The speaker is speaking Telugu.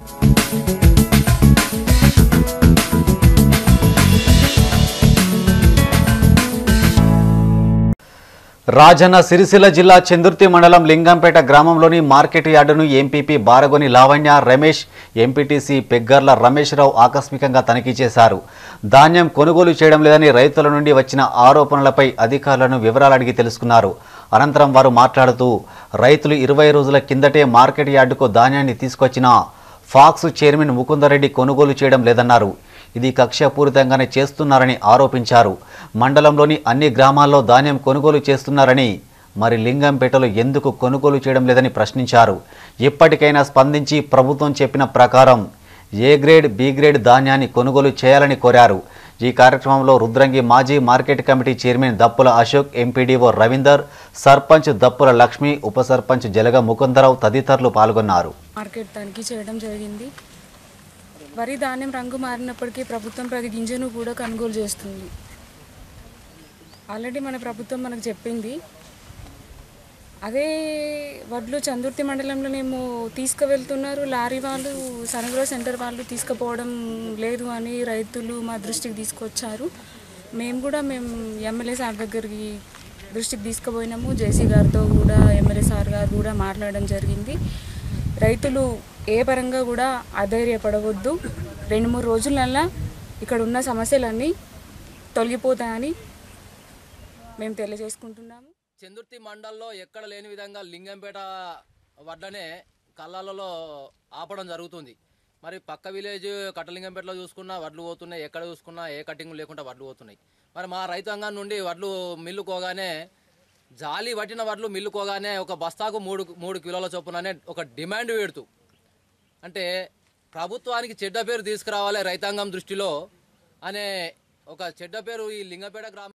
రాజన్న సిరిసిల్ల జిల్లా చందుర్తి మండలం లింగంపేట గ్రామంలోని మార్కెట్ యార్డును ఎంపీపీ బారగొని లావణ్య రమేష్ ఎంపీటీసీ పెగ్గర్ల రమేశ్రావు ఆకస్మికంగా తనిఖీ చేశారు ధాన్యం కొనుగోలు చేయడం లేదని రైతుల నుండి వచ్చిన ఆరోపణలపై అధికారులను వివరాలు అడిగి తెలుసుకున్నారు అనంతరం వారు మాట్లాడుతూ రైతులు ఇరవై రోజుల కిందటే మార్కెట్ యార్డుకు ధాన్యాన్ని తీసుకొచ్చిన ఫాక్స్ చైర్మన్ ముకుందరెడ్డి కొనుగోలు చేయడం లేదన్నారు ఇది కక్షపూరితంగానే చేస్తున్నారని ఆరోపించారు మండలంలోని అన్ని గ్రామాల్లో ధాన్యం కొనుగోలు చేస్తున్నారని మరి లింగంపేటలో ఎందుకు కొనుగోలు చేయడం లేదని ప్రశ్నించారు ఇప్పటికైనా స్పందించి ప్రభుత్వం చెప్పిన ప్రకారం ఏ గ్రేడ్ బి గ్రేడ్ ధాన్యాన్ని కొనుగోలు చేయాలని కోరారు ఈ కార్యక్రమంలో రుద్రంగి మాజీ market committee chairman Dappula Ashok MPDO Ravinder sarpanch Dappula Lakshmi ఉప సర్పంచ్ జలగ ముకుందరావు తదితరులు పాల్గొన్నారు మార్కెట్ తనిఖీ చేయడం జరిగింది వరి ధాన్యం రంగు మారినప్పటికీ ప్రభుత్వం ప్రతి గింజను కూడా కొనుగోలు చేస్తుంది ఆల్రెడీ మన ప్రభుత్వం మనకు చెప్పింది అదే వడ్లు చందుర్తి మండలంలోనేమో తీసుకువెళ్తున్నారు లారీ వాళ్ళు సనగ్రో సెంటర్ వాళ్ళు తీసుకుపోవడం లేదు అని రైతులు మా దృష్టికి తీసుకొచ్చారు మేము కూడా మేము ఎమ్మెల్యే సార్ దగ్గరికి దృష్టికి తీసుకుపోయినాము జేసీ గారితో కూడా ఎమ్మెల్యే సార్ గారు కూడా మాట్లాడడం జరిగింది రైతులు ఏ పరంగా కూడా అధైర్యపడవద్దు రెండు మూడు రోజులల్లా ఇక్కడ ఉన్న సమస్యలన్నీ తొలగిపోతాయని మేము తెలియజేసుకుంటున్నాము చందుర్తి మండల్లో ఎక్కడ లేని విధంగా లింగంపేట వడ్లనే కళ్ళాలలో ఆపడం జరుగుతుంది మరి పక్క విలేజ్ కట్టలింగంపేటలో చూసుకున్నా వడ్లు పోతున్నాయి ఎక్కడ చూసుకున్నా ఏ కటింగ్ లేకుండా వడ్లు పోతున్నాయి మరి మా రైతాంగం నుండి వడ్లు మిల్లుకోగానే జాలి పట్టిన వడ్లు మిల్లుకోగానే ఒక బస్తాకు మూడు మూడు కిలోల చొప్పుననే ఒక డిమాండ్ పెడుతూ అంటే ప్రభుత్వానికి చెడ్డ పేరు తీసుకురావాలి రైతాంగం దృష్టిలో అనే ఒక చెడ్డ పేరు ఈ లింగపేట గ్రామం